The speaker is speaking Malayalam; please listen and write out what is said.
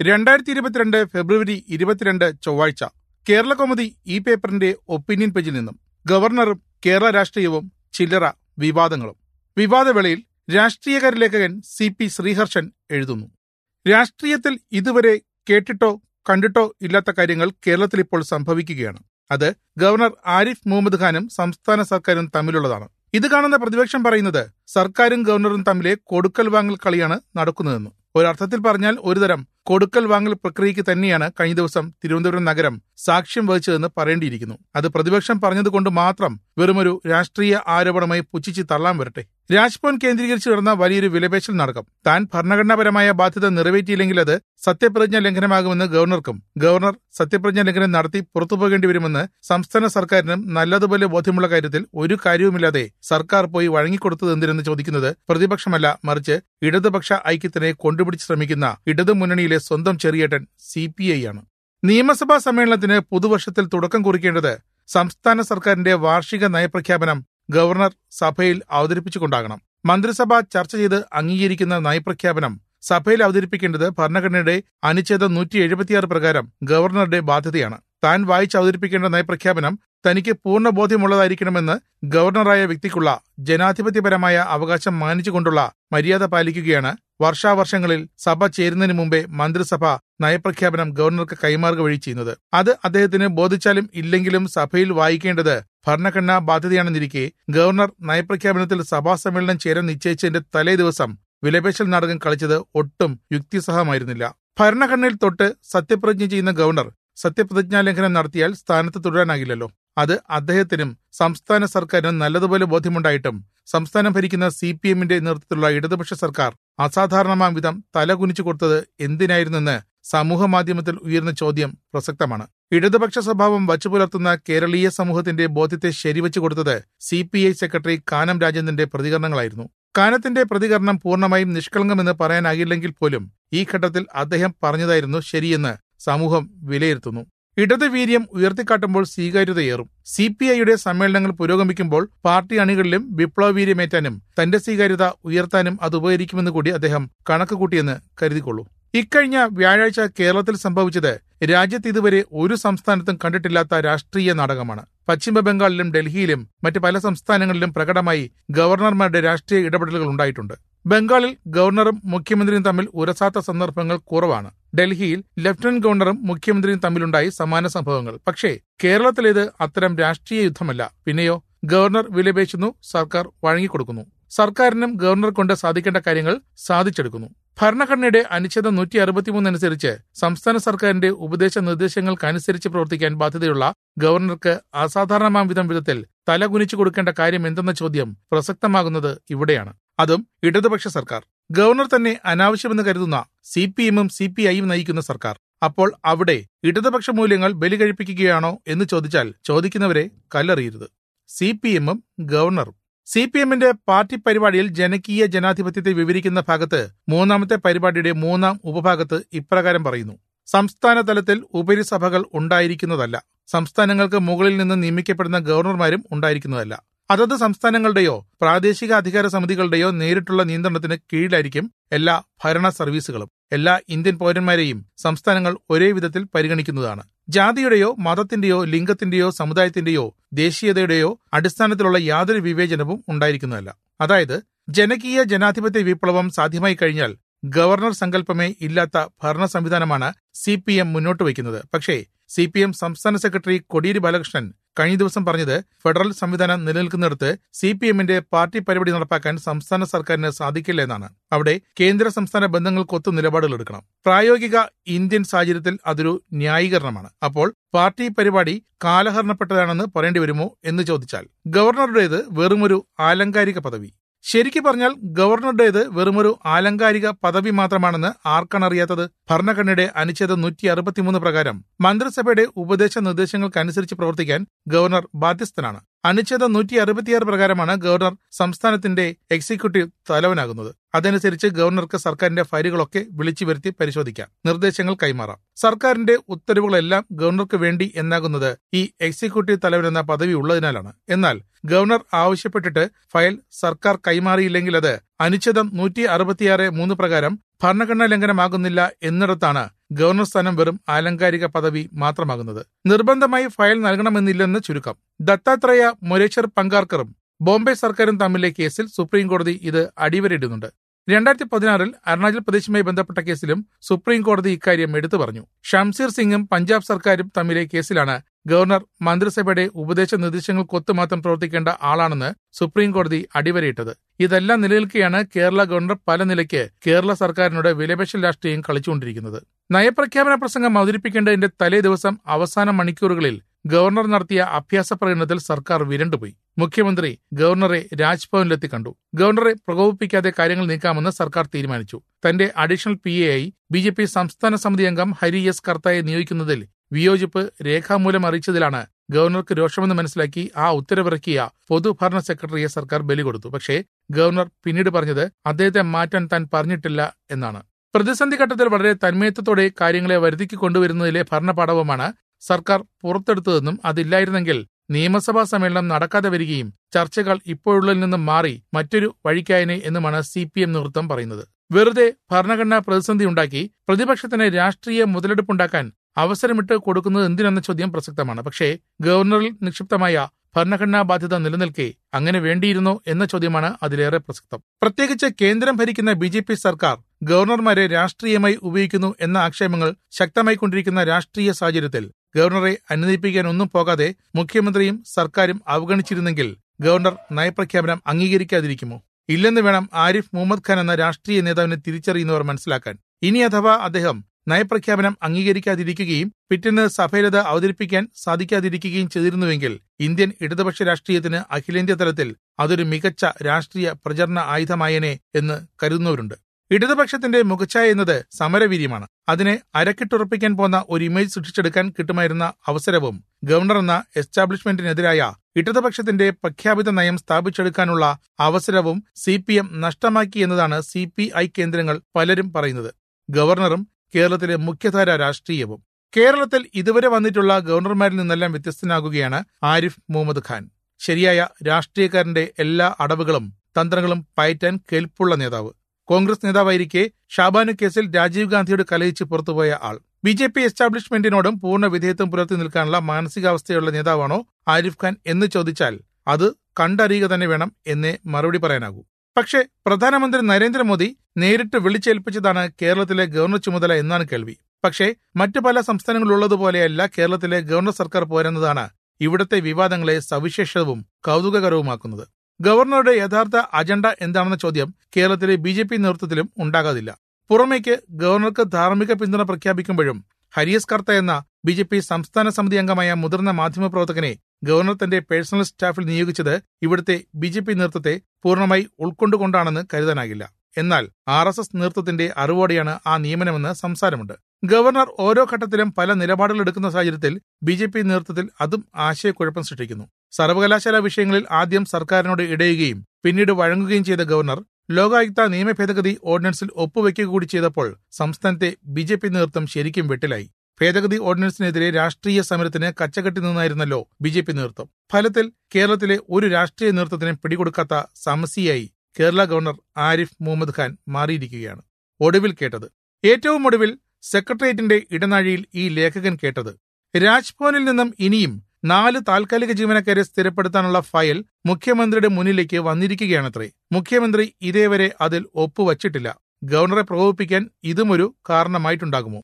രണ്ടായിരത്തി ഇരുപത്തിരണ്ട് ഫെബ്രുവരി ഇരുപത്തിരണ്ട് ചൊവ്വാഴ്ച കേരള കൗമുദി ഈ പേപ്പറിന്റെ ഒപ്പീനിയൻ പേജിൽ നിന്നും ഗവർണറും കേരള രാഷ്ട്രീയവും ചില്ലറ വിവാദങ്ങളും വിവാദവേളയിൽ രാഷ്ട്രീയകാര്യ ലേഖകൻ സി പി ശ്രീഹർഷൻ എഴുതുന്നു രാഷ്ട്രീയത്തിൽ ഇതുവരെ കേട്ടിട്ടോ കണ്ടിട്ടോ ഇല്ലാത്ത കാര്യങ്ങൾ കേരളത്തിൽ ഇപ്പോൾ സംഭവിക്കുകയാണ് അത് ഗവർണർ ആരിഫ് മുഹമ്മദ് ഖാനും സംസ്ഥാന സർക്കാരും തമ്മിലുള്ളതാണ് ഇത് കാണുന്ന പ്രതിപക്ഷം പറയുന്നത് സർക്കാരും ഗവർണറും തമ്മിലെ കൊടുക്കൽ വാങ്ങൽ കളിയാണ് നടക്കുന്നതെന്ന് ഒരർത്ഥത്തിൽ പറഞ്ഞാൽ ഒരുതരം കൊടുക്കൽ വാങ്ങൽ പ്രക്രിയയ്ക്ക് തന്നെയാണ് കഴിഞ്ഞ ദിവസം തിരുവനന്തപുരം നഗരം സാക്ഷ്യം വഹിച്ചതെന്ന് പറയേണ്ടിയിരിക്കുന്നു അത് പ്രതിപക്ഷം പറഞ്ഞതുകൊണ്ട് മാത്രം വെറുമൊരു രാഷ്ട്രീയ ആരോപണമായി പുച്ഛിച്ച് തള്ളാൻ വരട്ടെ രാജ്ഭവൻ കേന്ദ്രീകരിച്ച് നടന്ന വലിയൊരു വിലപേശൽ നടക്കും താൻ ഭരണഘടനാപരമായ ബാധ്യത നിറവേറ്റിയില്ലെങ്കിൽ അത് സത്യപ്രതിജ്ഞ ലംഘനമാകുമെന്ന് ഗവർണർക്കും ഗവർണർ സത്യപ്രതിജ്ഞ ലംഘനം നടത്തി പുറത്തുപോകേണ്ടി വരുമെന്ന് സംസ്ഥാന സർക്കാരിനും നല്ലതുപോലെ ബോധ്യമുള്ള കാര്യത്തിൽ ഒരു കാര്യവുമില്ലാതെ സർക്കാർ പോയി വഴങ്ങിക്കൊടുത്തത് എന്തിനെന്ന് ചോദിക്കുന്നത് പ്രതിപക്ഷമല്ല മറിച്ച് ഇടതുപക്ഷ ഐക്യത്തിനെ കൊണ്ടുപിടിച്ച് ശ്രമിക്കുന്ന ഇടതു മുന്നണിയിലെ സ്വന്തം ചെറിയേട്ടൻ സി പി ഐ ആണ് നിയമസഭാ സമ്മേളനത്തിന് പുതുവർഷത്തിൽ തുടക്കം കുറിക്കേണ്ടത് സംസ്ഥാന സർക്കാരിന്റെ വാർഷിക നയപ്രഖ്യാപനം ഗവർണർ സഭയിൽ അവതരിപ്പിച്ചുകൊണ്ടാകണം മന്ത്രിസഭ ചർച്ച ചെയ്ത് അംഗീകരിക്കുന്ന നയപ്രഖ്യാപനം സഭയിൽ അവതരിപ്പിക്കേണ്ടത് ഭരണഘടനയുടെ അനുച്ഛേദം നൂറ്റി എഴുപത്തിയാറ് പ്രകാരം ഗവർണറുടെ ബാധ്യതയാണ് താൻ വായിച്ച് അവതരിപ്പിക്കേണ്ട നയപ്രഖ്യാപനം തനിക്ക് പൂർണ്ണ ബോധ്യമുള്ളതായിരിക്കണമെന്ന് ഗവർണറായ വ്യക്തിക്കുള്ള ജനാധിപത്യപരമായ അവകാശം മാനിച്ചുകൊണ്ടുള്ള മര്യാദ പാലിക്കുകയാണ് വർഷാവർഷങ്ങളിൽ സഭ ചേരുന്നതിന് മുമ്പേ മന്ത്രിസഭ നയപ്രഖ്യാപനം ഗവർണർക്ക് കൈമാറുക വഴി ചെയ്യുന്നത് അത് അദ്ദേഹത്തിന് ബോധിച്ചാലും ഇല്ലെങ്കിലും സഭയിൽ വായിക്കേണ്ടത് ഭരണഘടനാ ബാധ്യതയാണെന്നിരിക്കെ ഗവർണർ നയപ്രഖ്യാപനത്തിൽ സഭാ സമ്മേളനം ചേരാൻ നിശ്ചയിച്ചതിന്റെ തലേ ദിവസം വിലപേശൽ നാടകം കളിച്ചത് ഒട്ടും യുക്തിസഹമായിരുന്നില്ല ഭരണഘടനയിൽ തൊട്ട് സത്യപ്രതിജ്ഞ ചെയ്യുന്ന ഗവർണർ സത്യപ്രതിജ്ഞാ ലംഘനം നടത്തിയാൽ സ്ഥാനത്ത് തുടരാനാകില്ലല്ലോ അത് അദ്ദേഹത്തിനും സംസ്ഥാന സർക്കാരിനും നല്ലതുപോലെ ബോധ്യമുണ്ടായിട്ടും സംസ്ഥാനം ഭരിക്കുന്ന സി പി എമ്മിന്റെ നേതൃത്വത്തിലുള്ള ഇടതുപക്ഷ സർക്കാർ അസാധാരണമാം വിധം തലകുനിച്ചു കൊടുത്തത് എന്തിനായിരുന്നെന്ന് സമൂഹ മാധ്യമത്തിൽ ഉയർന്ന ചോദ്യം പ്രസക്തമാണ് ഇടതുപക്ഷ സ്വഭാവം വച്ചുപുലർത്തുന്ന കേരളീയ സമൂഹത്തിന്റെ ബോധ്യത്തെ ശരിവച്ചു കൊടുത്തത് C P I secretary Kanam രാജേന്ദ്രന്റെ പ്രതികരണങ്ങളായിരുന്നു കാനത്തിന്റെ പ്രതികരണം പൂർണ്ണമായും നിഷ്കളങ്കമെന്ന് പറയാനാകില്ലെങ്കിൽ പോലും ഈ ഘട്ടത്തിൽ അദ്ദേഹം പറഞ്ഞതായിരുന്നു ശരിയെന്ന് സമൂഹം വിലയിരുത്തുന്നു ഇടതുവീര്യം ഉയർത്തിക്കാട്ടുമ്പോൾ സ്വീകാര്യതയേറും സി പി ഐയുടെ സമ്മേളനങ്ങൾ പുരോഗമിക്കുമ്പോൾ പാർട്ടി അണികളിലും വിപ്ലവവീര്യമേറ്റാനും തന്റെ സ്വീകാര്യത ഉയർത്താനും അത് ഉപകരിക്കുമെന്ന് കൂടി അദ്ദേഹം കണക്കുകൂട്ടിയെന്ന് കരുതിക്കൊള്ളൂ ഇക്കഴിഞ്ഞ വ്യാഴാഴ്ച കേരളത്തിൽ സംഭവിച്ചത് രാജ്യത്ത് ഇതുവരെ ഒരു സംസ്ഥാനത്തും കണ്ടിട്ടില്ലാത്ത രാഷ്ട്രീയ നാടകമാണ് പശ്ചിമ ബംഗാളിലും ഡൽഹിയിലും മറ്റ് പല സംസ്ഥാനങ്ങളിലും പ്രകടമായി ഗവർണർമാരുടെ രാഷ്ട്രീയ ഇടപെടലുകൾ ഉണ്ടായിട്ടുണ്ട് ബംഗാളിൽ ഗവർണറും മുഖ്യമന്ത്രിയും തമ്മിൽ ഉരസാത്ത സന്ദർഭങ്ങൾ കുറവാണ് ഡൽഹിയിൽ ലഫ്റ്റനന്റ് ഗവർണറും മുഖ്യമന്ത്രിയും തമ്മിലുണ്ടായി സമാന സംഭവങ്ങൾ പക്ഷേ കേരളത്തിലേത് അത്തരം രാഷ്ട്രീയ യുദ്ധമല്ല പിന്നെയോ ഗവർണർ വിലപേശുന്നു സർക്കാർ വഴങ്ങിക്കൊടുക്കുന്നു സർക്കാരിനും ഗവർണർ കൊണ്ട് സാധിക്കേണ്ട കാര്യങ്ങൾ സാധിച്ചെടുക്കുന്നു ഭരണഘടനയുടെ അനുച്ഛേദം നൂറ്റി അറുപത്തിമൂന്ന് അനുസരിച്ച് സംസ്ഥാന സർക്കാരിന്റെ ഉപദേശ നിർദ്ദേശങ്ങൾക്കനുസരിച്ച് പ്രവർത്തിക്കാൻ ബാധ്യതയുള്ള ഗവർണർക്ക് അസാധാരണമാം വിധം വിധത്തിൽ തല കുനിച്ചു കൊടുക്കേണ്ട കാര്യം എന്തെന്ന ചോദ്യം പ്രസക്തമാകുന്നത് ഇവിടെയാണ് അതും ഇടതുപക്ഷ സർക്കാർ ഗവർണർ തന്നെ അനാവശ്യമെന്ന് കരുതുന്ന സി പി എമ്മും സി പി ഐയും നയിക്കുന്ന സർക്കാർ അപ്പോൾ അവിടെ ഇടതുപക്ഷ മൂല്യങ്ങൾ ബലി കഴിപ്പിക്കുകയാണോ എന്ന് ചോദിച്ചാൽ ചോദിക്കുന്നവരെ കല്ലെറിയരുത് സി പി എമ്മും ഗവർണറും സി പി എമ്മിന്റെ പാർട്ടി പരിപാടിയിൽ ജനകീയ ജനാധിപത്യത്തെ വിവരിക്കുന്ന ഭാഗത്ത് മൂന്നാമത്തെ പരിപാടിയുടെ മൂന്നാം ഉപഭാഗത്ത് ഇപ്രകാരം പറയുന്നു സംസ്ഥാന തലത്തിൽ ഉപരിസഭകൾ ഉണ്ടായിരിക്കുന്നതല്ല സംസ്ഥാനങ്ങൾക്ക് മുകളിൽ നിന്ന് നിയമിക്കപ്പെടുന്ന ഗവർണർമാരും ഉണ്ടായിരിക്കുന്നതല്ല അതത് സംസ്ഥാനങ്ങളുടെയോ പ്രാദേശിക അധികാര സമിതികളുടെയോ നേരിട്ടുള്ള നിയന്ത്രണത്തിന് കീഴിലായിരിക്കും എല്ലാ ഭരണ സർവീസുകളും എല്ലാ ഇന്ത്യൻ പൗരന്മാരെയും സംസ്ഥാനങ്ങൾ ഒരേ വിധത്തിൽ പരിഗണിക്കുന്നതാണ് ജാതിയുടെയോ മതത്തിന്റെയോ ലിംഗത്തിന്റെയോ സമുദായത്തിന്റെയോ ദേശീയതയുടെയോ അടിസ്ഥാനത്തിലുള്ള യാതൊരു വിവേചനവും ഉണ്ടായിരിക്കുന്നതല്ല അതായത് ജനകീയ ജനാധിപത്യ വിപ്ലവം സാധ്യമായി കഴിഞ്ഞാൽ ഗവർണർ സങ്കല്പമേ ഇല്ലാത്ത ഭരണ സംവിധാനമാണ് സി പി എം മുന്നോട്ട് വയ്ക്കുന്നത് പക്ഷേ സി പി എം സംസ്ഥാന സെക്രട്ടറി കോടിയേരി ബാലകൃഷ്ണൻ കഴിഞ്ഞ ദിവസം പറഞ്ഞത് ഫെഡറൽ സംവിധാനം നിലനിൽക്കുന്നിടത്ത് സി പി എമ്മിന്റെ പാർട്ടി പരിപാടി നടപ്പാക്കാൻ സംസ്ഥാന സർക്കാരിന് സാധിക്കില്ല എന്നാണ് അവിടെ കേന്ദ്ര സംസ്ഥാന ബന്ധങ്ങൾക്കൊത്തു നിലപാടുകൾ എടുക്കണം പ്രായോഗിക ഇന്ത്യൻ സാഹചര്യത്തിൽ അതൊരു ന്യായീകരണമാണ് അപ്പോൾ പാർട്ടി പരിപാടി കാലഹരണപ്പെട്ടതാണെന്ന് പറയേണ്ടി വരുമോ എന്ന് ചോദിച്ചാൽ ഗവർണറുടേത് വെറുമൊരു ആലങ്കാരിക പദവി ശരിക്കു പറഞ്ഞാൽ ഗവർണറുടേത് വെറുമൊരു ആലങ്കാരിക പദവി മാത്രമാണെന്ന് ആർക്കാണറിയാത്തത് ഭരണഘടനയുടെ അനുച്ഛേദം നൂറ്റി അറുപത്തിമൂന്ന് പ്രകാരം മന്ത്രിസഭയുടെ ഉപദേശ നിർദ്ദേശങ്ങൾക്കനുസരിച്ച് പ്രവർത്തിക്കാൻ ഗവർണർ ബാധ്യസ്ഥനാണ് അനുച്ഛേദം നൂറ്റി അറുപത്തിയാറ് പ്രകാരമാണ് ഗവർണർ സംസ്ഥാനത്തിന്റെ എക്സിക്യൂട്ടീവ് തലവനാകുന്നത് അതനുസരിച്ച് ഗവർണർക്ക് സർക്കാരിന്റെ ഫയലുകളൊക്കെ വിളിച്ചു വരുത്തി പരിശോധിക്കാം നിർദ്ദേശങ്ങൾ കൈമാറാം സർക്കാരിന്റെ ഉത്തരവുകളെല്ലാം ഗവർണർക്ക് വേണ്ടി എന്നാകുന്നത് ഈ എക്സിക്യൂട്ടീവ് തലവൻ എന്ന പദവി ഉള്ളതിനാലാണ് എന്നാൽ ഗവർണർ ആവശ്യപ്പെട്ടിട്ട് ഫയൽ സർക്കാർ കൈമാറിയില്ലെങ്കിൽ അത് അനുച്ഛേദം നൂറ്റി അറുപത്തിയാറ് മൂന്ന് പ്രകാരം ഭരണഘടനാ ലംഘനമാകുന്നില്ല എന്നിടത്താണ് ഗവർണർ സ്ഥാനം വെറും ആലങ്കാരിക പദവി മാത്രമാകുന്നത് നിർബന്ധമായി ഫയൽ നൽകണമെന്നില്ലെന്ന് ചുരുക്കം ദത്താത്രേയ മുരേശ്വർ പങ്കാർക്കറും ബോംബെ സർക്കാരും തമ്മിലെ കേസിൽ സുപ്രീം കോടതി ഇത് അടിവരയിടുന്നുണ്ട് രണ്ടായിരത്തി പതിനാറിൽ അരുണാചൽ പ്രദേശുമായി ബന്ധപ്പെട്ട കേസിലും സുപ്രീം കോടതി ഇക്കാര്യം എടുത്തു പറഞ്ഞു ഷംസീർ സിംഗും പഞ്ചാബ് സർക്കാരും തമ്മിലെ കേസിലാണ് ഗവർണർ മന്ത്രിസഭയുടെ ഉപദേശ നിർദ്ദേശങ്ങൾക്കൊത്തു മാത്രം പ്രവർത്തിക്കേണ്ട ആളാണെന്ന് സുപ്രീം കോടതി അടിവരയിട്ടത് ഇതെല്ലാം നിലനിൽക്കെയാണ് കേരള ഗവർണർ പല നിലയ്ക്ക് കേരള സർക്കാരിനോട് വിലപേശൽ രാഷ്ട്രീയം കളിച്ചുകൊണ്ടിരിക്കുന്നത് നയപ്രഖ്യാപന പ്രസംഗം അവതരിപ്പിക്കേണ്ടതിന്റെ തലേ ദിവസം അവസാന മണിക്കൂറുകളിൽ ഗവർണർ നടത്തിയ അഭ്യാസ പ്രകടനത്തിൽ സർക്കാർ വിരണ്ടുപോയി മുഖ്യമന്ത്രി ഗവർണറെ രാജ്ഭവനിലെത്തി കണ്ടു ഗവർണറെ പ്രകോപിപ്പിക്കാതെ കാര്യങ്ങൾ നീക്കാമെന്ന് സർക്കാർ തീരുമാനിച്ചു തന്റെ അഡീഷണൽ പി എ ആയി ബി ജെ പി സംസ്ഥാന സമിതി അംഗം ഹരി എസ് കർത്തായെ നിയോഗിക്കുന്നതിൽ വിയോജിപ്പ് രേഖാമൂലം അറിയിച്ചതിലാണ് ഗവർണർക്ക് രോഷമെന്ന് മനസ്സിലാക്കി ആ ഉത്തരവിറക്കിയ പൊതുഭരണ സെക്രട്ടറിയെ സർക്കാർ ബലി കൊടുത്തു പക്ഷേ ഗവർണർ പിന്നീട് പറഞ്ഞത് അദ്ദേഹത്തെ മാറ്റാൻ താൻ പറഞ്ഞിട്ടില്ല എന്നാണ് പ്രതിസന്ധി ഘട്ടത്തിൽ വളരെ തന്മയത്വത്തോടെ കാര്യങ്ങളെ വരുതിക്ക് കൊണ്ടുവരുന്നതിലെ ഭരണപാഠവുമാണ് സർക്കാർ പുറത്തെടുത്തതെന്നും അതില്ലായിരുന്നെങ്കിൽ നിയമസഭാ സമ്മേളനം നടക്കാതെ വരികയും ചർച്ചകൾ ഇപ്പോഴുള്ളതിൽ നിന്നും മാറി മറ്റൊരു വഴിക്കായനെ എന്നുമാണ് സി പി എം നേതൃത്വം പറയുന്നത് വെറുതെ ഭരണഘടനാ പ്രതിസന്ധി ഉണ്ടാക്കി പ്രതിപക്ഷത്തിന് രാഷ്ട്രീയ മുതലെടുപ്പുണ്ടാക്കാൻ അവസരമിട്ട് കൊടുക്കുന്നത് എന്തിനെന്ന ചോദ്യം പ്രസക്തമാണ് പക്ഷേ ഗവർണറിൽ നിക്ഷിപ്തമായ ഭരണഘടനാ ബാധ്യത നിലനിൽക്കെ അങ്ങനെ വേണ്ടിയിരുന്നോ എന്ന ചോദ്യമാണ് അതിലേറെ പ്രസക്തം പ്രത്യേകിച്ച് കേന്ദ്രം ഭരിക്കുന്ന ബി ജെ പി സർക്കാർ ഗവർണർമാരെ രാഷ്ട്രീയമായി ഉപയോഗിക്കുന്നു എന്ന ആക്ഷേപങ്ങൾ ശക്തമായിക്കൊണ്ടിരിക്കുന്ന രാഷ്ട്രീയ സാഹചര്യത്തിൽ ഗവർണറെ അനുനയിപ്പിക്കാൻ ഒന്നും പോകാതെ മുഖ്യമന്ത്രിയും സർക്കാരും അവഗണിച്ചിരുന്നെങ്കിൽ ഗവർണർ നയപ്രഖ്യാപനം അംഗീകരിക്കാതിരിക്കുമോ ഇല്ലെന്ന് വേണം ആരിഫ് മുഹമ്മദ് ഖാൻ എന്ന രാഷ്ട്രീയ നേതാവിനെ തിരിച്ചറിയുന്നവർ മനസ്സിലാക്കാൻ ഇനി അഥവാ അദ്ദേഹം നയപ്രഖ്യാപനം അംഗീകരിക്കാതിരിക്കുകയും പിറ്റേന്ന് സഭയിലത് അവതരിപ്പിക്കാൻ സാധിക്കാതിരിക്കുകയും ചെയ്തിരുന്നുവെങ്കിൽ ഇന്ത്യൻ ഇടതുപക്ഷ രാഷ്ട്രീയത്തിന് അഖിലേന്ത്യാ തലത്തിൽ അതൊരു മികച്ച രാഷ്ട്രീയ പ്രചരണ ആയുധമായനെ എന്ന് കരുതുന്നവരുണ്ട് ഇടതുപക്ഷത്തിന്റെ മുഖച്ഛായ എന്നത് സമരവീര്യമാണ് അതിനെ അരക്കിട്ടുറപ്പിക്കാൻ പോന്ന ഒരു ഇമേജ് സൃഷ്ടിച്ചെടുക്കാൻ കിട്ടുമായിരുന്ന അവസരവും ഗവർണർ എന്ന എസ്റ്റാബ്ലിഷ്മെന്റിനെതിരായ ഇടതുപക്ഷത്തിന്റെ പ്രഖ്യാപിത നയം സ്ഥാപിച്ചെടുക്കാനുള്ള അവസരവും സി പി എം നഷ്ടമാക്കി എന്നതാണ് സി പി ഐ കേന്ദ്രങ്ങൾ പലരും പറയുന്നത് ഗവർണറും കേരളത്തിലെ മുഖ്യധാര രാഷ്ട്രീയവും കേരളത്തിൽ ഇതുവരെ വന്നിട്ടുള്ള ഗവർണർമാരിൽ നിന്നെല്ലാം വ്യത്യസ്തനാകുകയാണ് ആരിഫ് മുഹമ്മദ് ഖാൻ ശരിയായ രാഷ്ട്രീയക്കാരന്റെ എല്ലാ അടവുകളും തന്ത്രങ്ങളും പയറ്റാൻ കേൾപ്പുള്ള നേതാവ് കോൺഗ്രസ് നേതാവായിരിക്കെ ഷാബാനു കേസിൽ രാജീവ് ഗാന്ധിയോട് കലയിച്ച് പുറത്തുപോയ ആൾ ബി ജെ പി എസ്റ്റാബ്ലിഷ്മെന്റിനോടും പൂർണ്ണ വിധേയത്വം പുലർത്തി നിൽക്കാനുള്ള മാനസികാവസ്ഥയുള്ള നേതാവാണോ ആരിഫ് ഖാൻ എന്ന് ചോദിച്ചാൽ അത് കണ്ടറിയുക തന്നെ വേണം എന്നേ മറുപടി പറയാനാകൂ പക്ഷേ പ്രധാനമന്ത്രി നരേന്ദ്രമോദി നേരിട്ട് വിളിച്ചേൽപ്പിച്ചതാണ് കേരളത്തിലെ ഗവർണർ ചുമതല എന്നാണ് കേൾവി പക്ഷേ മറ്റു പല സംസ്ഥാനങ്ങളിലുള്ളതുപോലെയല്ല കേരളത്തിലെ ഗവർണർ സർക്കാർ പോരെന്നതാണ് ഇവിടുത്തെ വിവാദങ്ങളെ സവിശേഷവും കൗതുകകരവുമാക്കുന്നത് ഗവർണറുടെ യഥാർത്ഥ അജണ്ട എന്താണെന്ന ചോദ്യം കേരളത്തിലെ ബി ജെ പി നേതൃത്വത്തിലും ഉണ്ടാകാതില്ല പുറമേക്ക് ഗവർണർക്ക് ധാർമ്മിക പിന്തുണ പ്രഖ്യാപിക്കുമ്പോഴും ഹരിയസ് കർത്ത എന്ന ബി ജെ പി സംസ്ഥാന സമിതി അംഗമായ മുതിർന്ന മാധ്യമപ്രവർത്തകനെ ഗവർണർ തന്റെ പേഴ്സണൽ സ്റ്റാഫിൽ നിയോഗിച്ചത് ഇവിടുത്തെ ബി ജെ പി നേതൃത്വത്തെ പൂർണ്ണമായി ഉൾക്കൊണ്ടുകൊണ്ടാണെന്ന് കരുതാനാകില്ല എന്നാൽ ആർ എസ് എസ് നേതൃത്വത്തിന്റെ അറിവോടെയാണ് ആ നിയമനമെന്ന് സംസാരമുണ്ട് ഗവർണർ ഓരോ ഘട്ടത്തിലും പല നിലപാടുകൾ എടുക്കുന്ന സാഹചര്യത്തിൽ ബി ജെ പി നേതൃത്വത്തിൽ അതും ആശയക്കുഴപ്പം സൃഷ്ടിക്കുന്നു സർവകലാശാല വിഷയങ്ങളിൽ ആദ്യം സർക്കാരിനോട് ഇടയുകയും പിന്നീട് വഴങ്ങുകയും ചെയ്ത ഗവർണർ ലോകായുക്ത നിയമ ഭേദഗതി ഓർഡിനൻസിൽ ഒപ്പുവെക്കുക കൂടി ചെയ്തപ്പോൾ സംസ്ഥാനത്തെ ബി ജെ പി നേതൃത്വം ശരിക്കും വെട്ടിലായി ഭേദഗതി ഓർഡിനൻസിനെതിരെ രാഷ്ട്രീയ സമരത്തിന് കച്ചകെട്ടി നിന്നായിരുന്നല്ലോ ബി ജെ പി നേതൃത്വം ഫലത്തിൽ കേരളത്തിലെ ഒരു രാഷ്ട്രീയ നേതൃത്വത്തിനും പിടികൊടുക്കാത്ത സമസ്യയായി കേരള ഗവർണർ ആരിഫ് മുഹമ്മദ് ഖാൻ മാറിയിരിക്കുകയാണ് ഒടുവിൽ കേട്ടത് ഏറ്റവും ഒടുവിൽ സെക്രട്ടേറിയറ്റിന്റെ ഇടനാഴിയിൽ ഈ ലേഖകൻ കേട്ടത് രാജ്ഭവനിൽ നിന്നും ഇനിയും നാല് താൽക്കാലിക ജീവനക്കാരെ സ്ഥിരപ്പെടുത്താനുള്ള ഫയൽ മുഖ്യമന്ത്രിയുടെ മുന്നിലേക്ക് വന്നിരിക്കുകയാണത്രേ മുഖ്യമന്ത്രി ഇതേവരെ അതിൽ ഒപ്പുവച്ചിട്ടില്ല ഗവർണറെ പ്രകോപിപ്പിക്കാൻ ഇതും ഒരു കാരണമായിട്ടുണ്ടാകുമോ